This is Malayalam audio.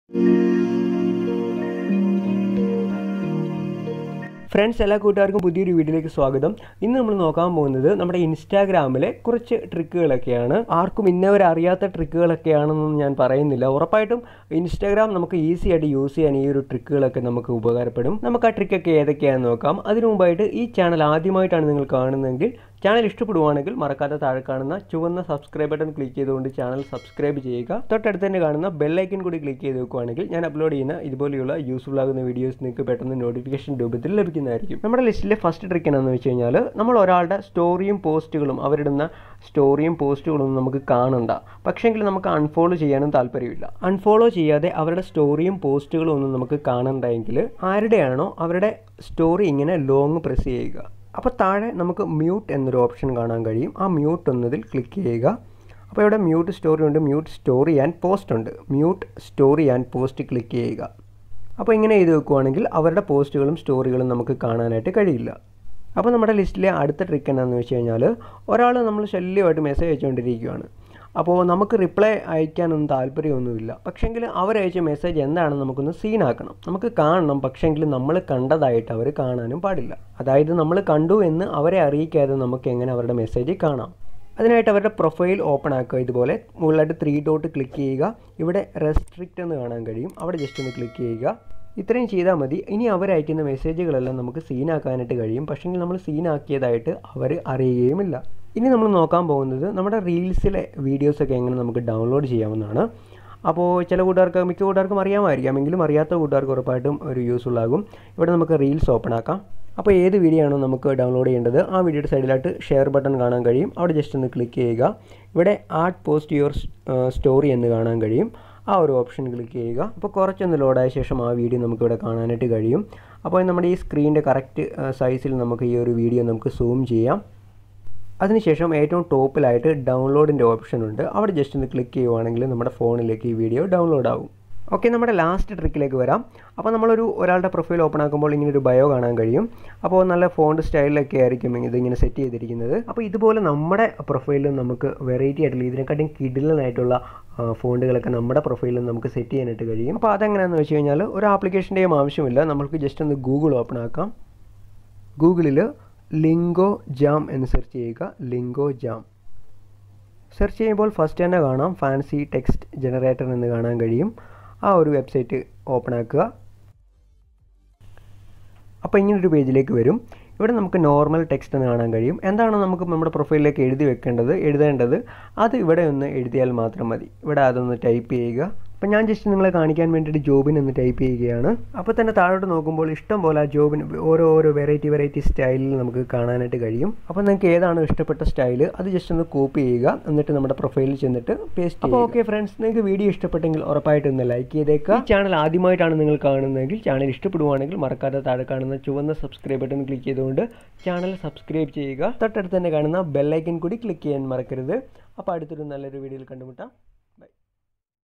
ഫ്രണ്ട്സ് എല്ലാ കൂട്ടുകാർക്കും പുതിയൊരു വീഡിയോയിലേക്ക് സ്വാഗതം ഇന്ന് നമ്മൾ നോക്കാൻ പോകുന്നത് നമ്മുടെ ഇൻസ്റ്റാഗ്രാമിലെ കുറച്ച് ട്രിക്കുകളൊക്കെയാണ് ആർക്കും ഇന്നവരെ അറിയാത്ത ട്രിക്കുകളൊക്കെയാണെന്നൊന്നും ഞാൻ പറയുന്നില്ല ഉറപ്പായിട്ടും ഇൻസ്റ്റാഗ്രാം നമുക്ക് ഈസി ആയിട്ട് യൂസ് ചെയ്യാൻ ഈ ഒരു ട്രിക്കുകളൊക്കെ നമുക്ക് ഉപകാരപ്പെടും നമുക്ക് ആ ട്രിക്കൊക്കെ ഏതൊക്കെയാണെന്ന് നോക്കാം അതിനു മുമ്പായിട്ട് ഈ ചാനൽ ആദ്യമായിട്ടാണ് നിങ്ങൾ കാണുന്നതെങ്കിൽ ചാനൽ ഇഷ്ടപ്പെടുവാണെങ്കിൽ മറക്കാതെ താഴെ കാണുന്ന ചുവന്ന സബ്സ്ക്രൈബ് ബട്ടൺ ക്ലിക്ക് ചെയ്തുകൊണ്ട് ചാനൽ സബ്സ്ക്രൈബ് ചെയ്യുക തൊട്ടടുത്ത് തന്നെ കാണുന്ന ബെല്ലൈക്കൻ കൂടി ക്ലിക്ക് ചെയ്ത് വെക്കുവാണെങ്കിൽ ഞാൻ അപ്ലോഡ് ചെയ്യുന്ന ഇതുപോലെയുള്ള യൂസ്ഫുൾ ആകുന്ന വീഡിയോസ് നിങ്ങൾക്ക് പെട്ടെന്ന് നോട്ടിഫിക്കേഷൻ രൂപത്തിൽ ലഭിക്കുന്നതായിരിക്കും നമ്മുടെ ലിസ്റ്റിലെ ഫസ്റ്റ് ട്രിക്ക് എന്താണെന്ന് വെച്ച് കഴിഞ്ഞാൽ നമ്മൾ ഒരാളുടെ സ്റ്റോറിയും പോസ്റ്റുകളും അവരിടുന്ന സ്റ്റോറിയും പോസ്റ്റുകളും നമുക്ക് കാണണ്ട പക്ഷേങ്കിൽ നമുക്ക് അൺഫോളോ ചെയ്യാനും താല്പര്യമില്ല അൺഫോളോ ചെയ്യാതെ അവരുടെ സ്റ്റോറിയും പോസ്റ്റുകളും ഒന്നും നമുക്ക് കാണണ്ടെങ്കിൽ ആരുടെയാണോ അവരുടെ സ്റ്റോറി ഇങ്ങനെ ലോങ് പ്രസ് ചെയ്യുക അപ്പോൾ താഴെ നമുക്ക് മ്യൂട്ട് എന്നൊരു ഓപ്ഷൻ കാണാൻ കഴിയും ആ മ്യൂട്ട് എന്നതിൽ ക്ലിക്ക് ചെയ്യുക അപ്പോൾ ഇവിടെ മ്യൂട്ട് സ്റ്റോറി ഉണ്ട് മ്യൂട്ട് സ്റ്റോറി ആൻഡ് പോസ്റ്റ് ഉണ്ട് mute story and post click ചെയ്യുക അപ്പോൾ ഇങ്ങനെ ചെയ്ത് വെക്കുവാണെങ്കിൽ അവരുടെ പോസ്റ്റുകളും സ്റ്റോറികളും നമുക്ക് കാണാനായിട്ട് കഴിയില്ല അപ്പോൾ നമ്മുടെ ലിസ്റ്റിലെ അടുത്ത ട്രിക്ക് എന്താണെന്ന് വെച്ച് കഴിഞ്ഞാൽ ഒരാൾ നമ്മൾ ശല്യമായിട്ട് മെസ്സേജ് അയച്ചുകൊണ്ടിരിക്കുകയാണ് അപ്പോൾ നമുക്ക് റിപ്ലൈ അയക്കാനൊന്നും താല്പര്യമൊന്നുമില്ല പക്ഷേങ്കിൽ അവരയച്ച മെസ്സേജ് എന്താണെന്ന് നമുക്കൊന്ന് സീനാക്കണം നമുക്ക് കാണണം പക്ഷേങ്കിൽ നമ്മൾ കണ്ടതായിട്ട് അവർ കാണാനും പാടില്ല അതായത് നമ്മൾ കണ്ടു എന്ന് അവരെ അറിയിക്കാതെ നമുക്ക് എങ്ങനെ അവരുടെ മെസ്സേജ് കാണാം അതിനായിട്ട് അവരുടെ പ്രൊഫൈൽ ഓപ്പൺ ആക്കുക ഇതുപോലെ മുകളിലായിട്ട് ത്രീ ഡോട്ട് ക്ലിക്ക് ചെയ്യുക ഇവിടെ റെസ്ട്രിക്റ്റ് എന്ന് കാണാൻ കഴിയും അവിടെ ജസ്റ്റ് ഒന്ന് ക്ലിക്ക് ചെയ്യുക ഇത്രയും ചെയ്താൽ മതി ഇനി അവർ അയക്കുന്ന മെസ്സേജുകളെല്ലാം നമുക്ക് സീനാക്കാനായിട്ട് കഴിയും പക്ഷേങ്കിൽ നമ്മൾ സീനാക്കിയതായിട്ട് അവർ അറിയുകയുമില്ല ഇനി നമ്മൾ നോക്കാൻ പോകുന്നത് നമ്മുടെ റീൽസിലെ വീഡിയോസൊക്കെ എങ്ങനെ നമുക്ക് ഡൗൺലോഡ് ചെയ്യാവുന്നതാണ് അപ്പോൾ ചില കൂട്ടുകാർക്ക് മിക്ക കൂട്ടുകാർക്കും അറിയാമായിരിക്കാം എങ്കിലും അറിയാത്ത കൂട്ടുകാർക്ക് ഉറപ്പായിട്ടും ഒരു യൂസ്ഫുൾ ആകും ഇവിടെ നമുക്ക് റീൽസ് ഓപ്പൺ ആക്കാം അപ്പോൾ ഏത് വീഡിയോ ആണോ നമുക്ക് ഡൗൺലോഡ് ചെയ്യേണ്ടത് ആ വീഡിയോയുടെ സൈഡിലായിട്ട് ഷെയർ ബട്ടൺ കാണാൻ കഴിയും അവിടെ ജസ്റ്റ് ഒന്ന് ക്ലിക്ക് ചെയ്യുക ഇവിടെ ആഡ് പോസ്റ്റ് യുവർ സ്റ്റോറി എന്ന് കാണാൻ കഴിയും ആ ഒരു ഓപ്ഷൻ ക്ലിക്ക് ചെയ്യുക അപ്പോൾ കുറച്ചൊന്ന് ലോഡായ ശേഷം ആ വീഡിയോ നമുക്കിവിടെ കാണാനായിട്ട് കഴിയും അപ്പോൾ നമ്മുടെ ഈ സ്ക്രീനിൻ്റെ കറക്റ്റ് സൈസിൽ നമുക്ക് ഈ ഒരു വീഡിയോ നമുക്ക് സൂം ചെയ്യാം അതിനുശേഷം ഏറ്റവും ടോപ്പിലായിട്ട് ഡൗൺലോഡിൻ്റെ ഓപ്ഷൻ ഉണ്ട് അവിടെ ജസ്റ്റ് ഒന്ന് ക്ലിക്ക് ചെയ്യുവാണെങ്കിൽ നമ്മുടെ ഫോണിലേക്ക് ഈ വീഡിയോ ഡൗൺലോഡ് ആകും ഓക്കെ നമ്മുടെ ലാസ്റ്റ് ട്രിക്കിലേക്ക് വരാം അപ്പോൾ നമ്മളൊരു ഒരാളുടെ പ്രൊഫൈൽ ഓപ്പൺ ആക്കുമ്പോൾ ഇങ്ങനെ ഒരു ബയോ കാണാൻ കഴിയും അപ്പോൾ നല്ല ഫോണ്ട് സ്റ്റൈലിലൊക്കെ ആയിരിക്കും ഇതിങ്ങനെ സെറ്റ് ചെയ്തിരിക്കുന്നത് അപ്പോൾ ഇതുപോലെ നമ്മുടെ പ്രൊഫൈലിൽ നമുക്ക് വെറൈറ്റി ആയിട്ടുള്ള ഇതിനെക്കാട്ടും കിഡിലനായിട്ടുള്ള ഫോണ്ടുകളൊക്കെ നമ്മുടെ പ്രൊഫൈലിൽ നമുക്ക് സെറ്റ് ചെയ്യാനായിട്ട് കഴിയും അപ്പോൾ അതെങ്ങനെയാണെന്ന് വെച്ച് കഴിഞ്ഞാൽ ഒരു ആപ്ലിക്കേഷൻ്റെയും ആവശ്യമില്ല നമുക്ക് ജസ്റ്റ് ഒന്ന് ഗൂഗിൾ ഓപ്പൺ ആക്കാം ഗൂഗിളിൽ ലിങ്കോ ജാം എന്ന് സെർച്ച് ചെയ്യുക ലിങ്കോ ജാം സെർച്ച് ചെയ്യുമ്പോൾ ഫസ്റ്റ് തന്നെ കാണാം ഫാൻസി ടെക്സ്റ്റ് ജനറേറ്റർ എന്ന് കാണാൻ കഴിയും ആ ഒരു വെബ്സൈറ്റ് ഓപ്പൺ ആക്കുക അപ്പോൾ ഇങ്ങനൊരു പേജിലേക്ക് വരും ഇവിടെ നമുക്ക് നോർമൽ ടെക്സ്റ്റ് എന്ന് കാണാൻ കഴിയും എന്താണ് നമുക്ക് നമ്മുടെ പ്രൊഫൈലിലേക്ക് എഴുതി വെക്കേണ്ടത് എഴുതേണ്ടത് അത് ഇവിടെ ഒന്ന് എഴുതിയാൽ മാത്രം മതി ഇവിടെ അതൊന്ന് ടൈപ്പ് ചെയ്യുക അപ്പോൾ ഞാൻ ജസ്റ്റ് നിങ്ങളെ കാണിക്കാൻ വേണ്ടിയിട്ട് ജോബിൻ എന്ന് ടൈപ്പ് ചെയ്യുകയാണ് അപ്പോൾ തന്നെ താഴോട്ട് നോക്കുമ്പോൾ ഇഷ്ടം പോലെ ആ ജോബിന് ഓരോ ഓരോ വെറൈറ്റി വെറൈറ്റി സ്റ്റൈലിൽ നമുക്ക് കാണാനായിട്ട് കഴിയും അപ്പോൾ നിങ്ങൾക്ക് ഏതാണോ ഇഷ്ടപ്പെട്ട സ്റ്റൈൽ അത് ജസ്റ്റ് ഒന്ന് കോപ്പി ചെയ്യുക എന്നിട്ട് നമ്മുടെ പ്രൊഫൈലിൽ ചെന്നിട്ട് പേസ്റ്റ് അപ്പോൾ ഓക്കെ ഫ്രണ്ട്സ് നിങ്ങൾക്ക് വീഡിയോ ഇഷ്ടപ്പെട്ടെങ്കിൽ ഉറപ്പായിട്ട് ഒന്ന് ലൈക്ക് ചെയ്തേക്കുക ഈ ചാനൽ ആദ്യമായിട്ടാണ് നിങ്ങൾ കാണുന്നതെങ്കിൽ ചാനൽ ഇഷ്ടപ്പെടുവാണെങ്കിൽ മറക്കാതെ താഴെ കാണുന്ന ചുവന്ന സബ്സ്ക്രൈബ് ബട്ടൺ ക്ലിക്ക് ചെയ്തുകൊണ്ട് ചാനൽ സബ്സ്ക്രൈബ് ചെയ്യുക തൊട്ടടുത്ത് തന്നെ കാണുന്ന ബെല്ലൈക്കൻ കൂടി ക്ലിക്ക് ചെയ്യാൻ മറക്കരുത് അപ്പോൾ അടുത്തൊരു നല്ലൊരു വീഡിയോയിൽ കണ്ടുമുട്ടാം